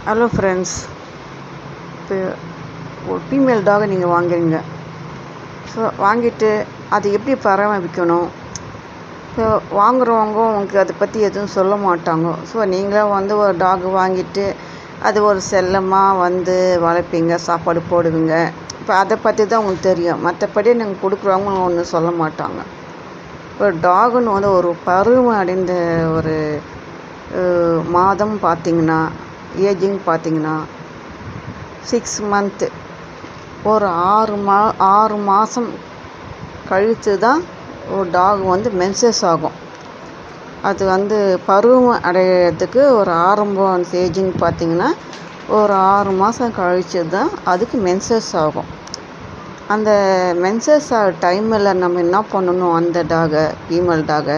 hello friends இப்போ ஒரு female டாகை நீங்கள் வாங்குறீங்க ஸோ வாங்கிட்டு அது எப்படி பராமரிக்கணும் ஸோ வாங்குறவங்க உங்களுக்கு அதை பற்றி எதுவும் சொல்ல மாட்டாங்க ஸோ நீங்களே வந்து ஒரு டாக் வாங்கிட்டு அது ஒரு செல்லமாக வந்து வளர்ப்பீங்க சாப்பாடு போடுவீங்க இப்போ அதை பற்றி தான் உங்களுக்கு தெரியும் மற்றபடி நீங்கள் கொடுக்குறவங்க ஒன்றும் சொல்ல மாட்டாங்க ஒரு டாகுன்னு வந்து ஒரு பருவம் அடைந்த ஒரு அஹ், மாதம் பார்த்தீங்கன்னா ஏஜிங் பார்த்தீங்கன்னா சிக்ஸ் மந்த்து ஒரு ஆறு மா ஆறு மாதம் கழித்து தான் ஒரு டாக் வந்து மென்சஸ் ஆகும் அது வந்து பருவம் அடையிறதுக்கு ஒரு ஆரம்பம் ஸ்டேஜின்னு பார்த்தீங்கன்னா ஒரு ஆறு மாதம் கழித்து தான் அதுக்கு மென்சஸ் ஆகும் அந்த மென்சஸ் ஆகிற டைமில் நம்ம என்ன பண்ணணும் அந்த டாகை ஃபீமேல் டாகை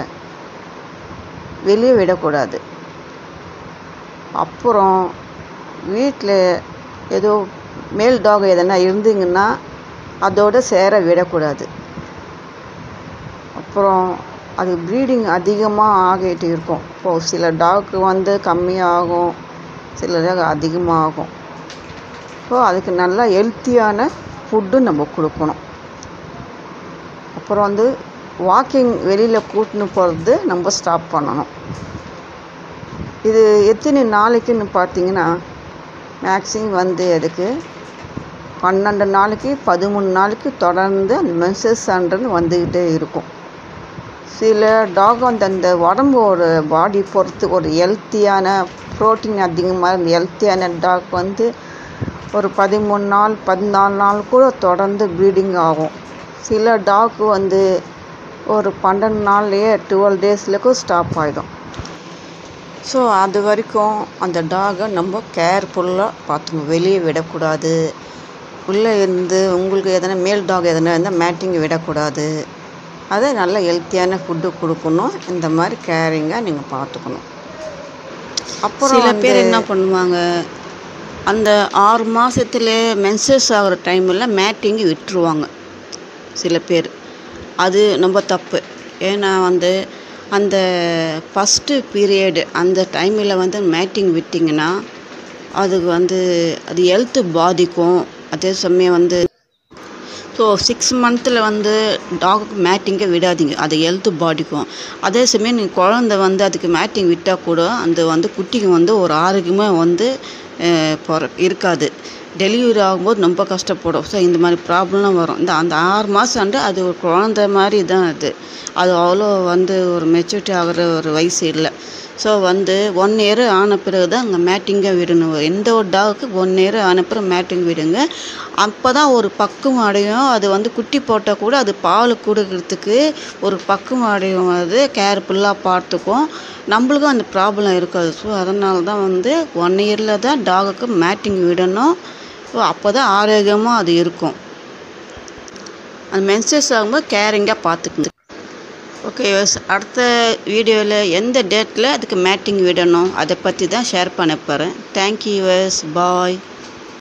வெளியே விடக்கூடாது அப்புறம் வீட்டில் ஏதோ மேல் டாக் எதனா இருந்தீங்கன்னா அதோட சேர விடக்கூடாது அப்புறம் அது ப்ரீடிங் அதிகமாக ஆகிட்டு இருக்கும் இப்போது சில டாக்கு வந்து கம்மியாகும் சில டாக் அதிகமாகும் ஸோ அதுக்கு நல்லா ஹெல்த்தியான ஃபுட்டு நம்ம கொடுக்கணும் அப்புறம் வந்து வாக்கிங் வெளியில் கூட்டின்னு போகிறது நம்ம ஸ்டாப் பண்ணணும் இது எத்தனை நாளைக்குன்னு பார்த்தீங்கன்னா மேக்ஸிமம் வந்து அதுக்கு பன்னெண்டு நாளைக்கு பதிமூணு நாளைக்கு தொடர்ந்து அந்த மென்சஸ்ன்றது வந்துக்கிட்டே இருக்கும் சில டாக் வந்து அந்த உடம்போட பாடி பொறுத்து ஒரு ஹெல்த்தியான ப்ரோட்டீன் அதிகமாக இருந்த ஹெல்த்தியான டாக் வந்து ஒரு பதிமூணு நாள் பதினாலு நாள் கூட தொடர்ந்து ப்ரீடிங் ஆகும் சில டாக் வந்து ஒரு பன்னெண்டு நாள்லேயே டுவெல் டேஸ்லேயும் ஸ்டாப் ஆகிடும் ஸோ அது வரைக்கும் அந்த டாகை நம்ம கேர்ஃபுல்லாக பார்த்துக்கணும் வெளியே விடக்கூடாது உள்ளே இருந்து உங்களுக்கு எதனா மேல் டாக் எதனா இருந்தால் மேட்டிங் விடக்கூடாது அதை நல்ல ஹெல்த்தியான ஃபுட்டு கொடுக்கணும் இந்த மாதிரி கேரிங்காக நீங்கள் பார்த்துக்கணும் அப்புறம் சில பேர் வந்து- என்ன பண்ணுவாங்க அந்த ஆறு மாதத்துல மென்சஸ் ஆகிற டைமில் மேட்டிங்கி விட்டுருவாங்க சில பேர் அது ரொம்ப தப்பு ஏன்னா வந்து அந்த ஃபஸ்ட்டு பீரியடு அந்த டைமில் வந்து மேட்டிங் விட்டிங்கன்னா அதுக்கு வந்து அது ஹெல்த்து பாதிக்கும் அதே சமயம் வந்து ஸோ சிக்ஸ் மந்த்தில் வந்து டாகுக்கு மேட்டிங்கை விடாதீங்க அது ஹெல்த்து பாடிக்கும் அதே சமயம் நீங்கள் குழந்த வந்து அதுக்கு மேட்டிங் விட்டால் கூட அந்த வந்து குட்டிக்கு வந்து ஒரு ஆரோக்கியமாக வந்து அஹ், பொற இருக்காது டெலிவரி ஆகும்போது ரொம்ப கஷ்டப்படும் ஸோ இந்த மாதிரி ப்ராப்ளம்லாம் வரும் இந்த அந்த ஆறு மாதம் ஆண்டு அது ஒரு குழந்த மாதிரி தான் அது அது அவ்வளோ வந்து ஒரு மெச்சூரிட்டி ஆகிற ஒரு வயசு இல்லை ஸோ வந்து ஒன் இயர் ஆன பிறகு தான் அங்கே மேட்டிங்கை விடணும் எந்த ஒரு டாகுக்கு ஒன் இயர் ஆன பிறகு மேட்டிங் விடுங்க அப்போ தான் ஒரு பக்குவம் அடையும் அது வந்து குட்டி போட்டால் கூட அது பால் கொடுக்கறதுக்கு ஒரு பக்குவம் அடையும் அது கேர்ஃபுல்லாக பார்த்துக்கும் நம்மளுக்கும் அந்த ப்ராப்ளம் இருக்காது ஸோ அதனால தான் வந்து ஒன் இயரில் தான் டாகுக்கு மேட்டிங் விடணும் ஸோ அப்போ தான் ஆரோக்கியமாக அது இருக்கும் அந்த மென்சஸ் ஆகும்போது கேரிங்காக பார்த்துக்குங்க ஓகே அடுத்த வீடியோவில் எந்த டேட்டில் அதுக்கு மேட்டிங் விடணும் அதை பற்றி தான் ஷேர் பண்ண போகிறேன் தேங்க்யூ யூஎஸ் பாய்